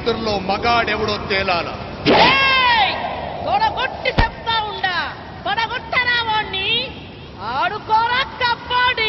ఇద్దరిలో మగాడెవడో తేలాలా ఏయ్! తొడగొట్టి చెప్తా ఉండా తొడగొట్టనా వాణ్ణి ఆడుకోరా కబ్బాడి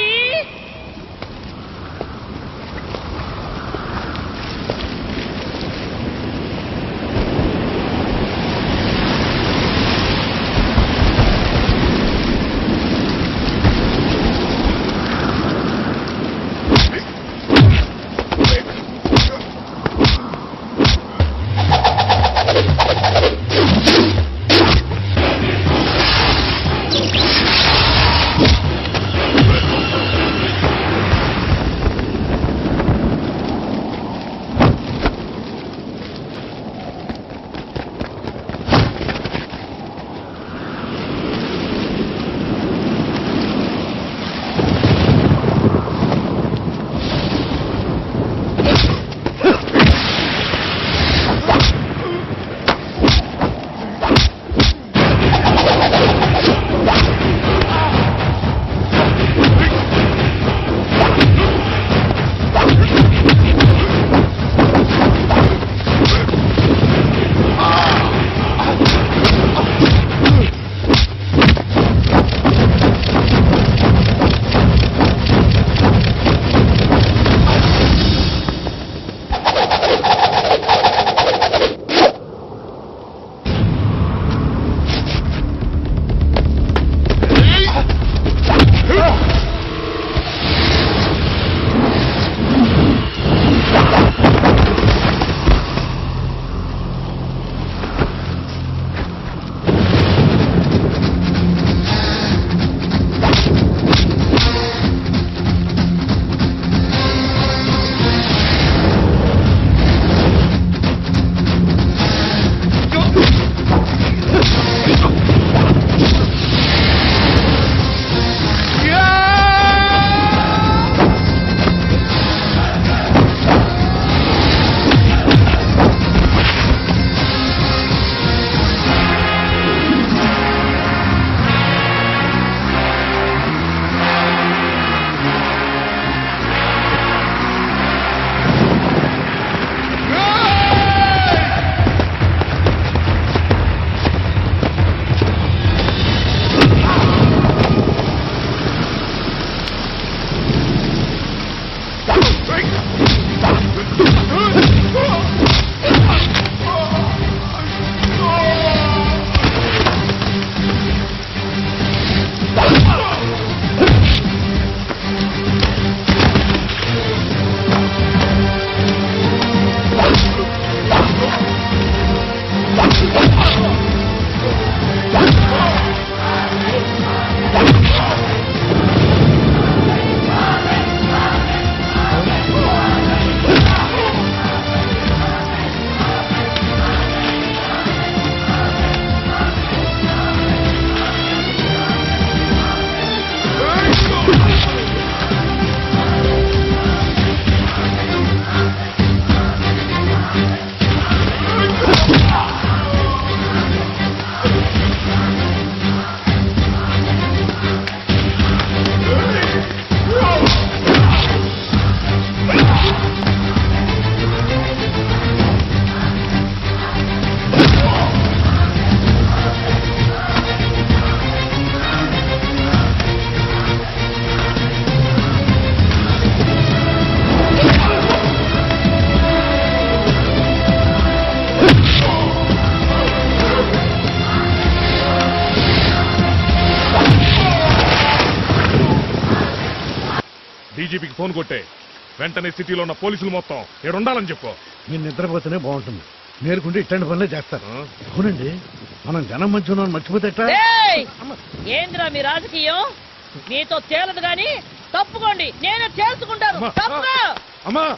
డీజీపీకి ఫోన్ కొట్టే వెంటనే సిటీలో ఉన్న పోలీసులు మొత్తం ఇక్కడ ఉండాలని చెప్పు మీరు నిద్రపోతేనే బాగుంటుంది మేలుకుంటే ఇట్లాంటి పనులే చేస్తారు ఆ? అవునండి మనం జనం మధ్య ఉన్నాం మర్చిపోతే ఎట్లా ఏయ్! ఏంద్రా మీ రాజకీయం మీతో తేలదు గాని తప్పుకోండి నేనే తేల్చుకుంటాను అమ్మా! తప్పుకో అమ్మా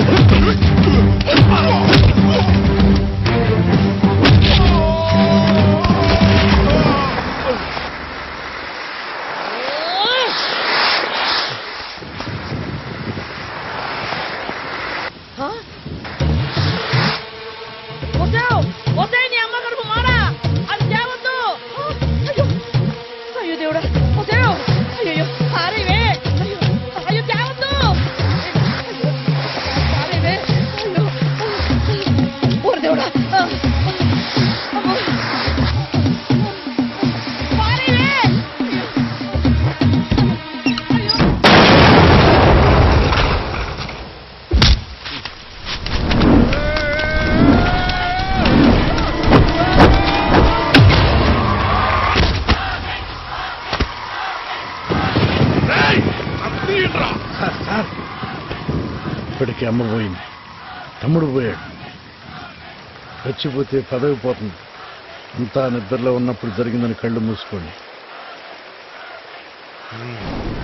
వద్దావు వద్దే నీ అమ్మ కడుపు మాడా అది తేవద్దు అయ్యో అయ్యో దేవుడా వద్దావు అయ్యో పారేవే అయ్యో అయ్యో తేవద్దు అయ్యో పారేవే అయ్యో ఇంటికి అమ్మ పోయింది తమ్ముడు పోయాడు చచ్చిపోతే పదవి పోతుంది అంతా నిద్రలో ఉన్నప్పుడు జరిగిందని కళ్ళు మూసుకోండి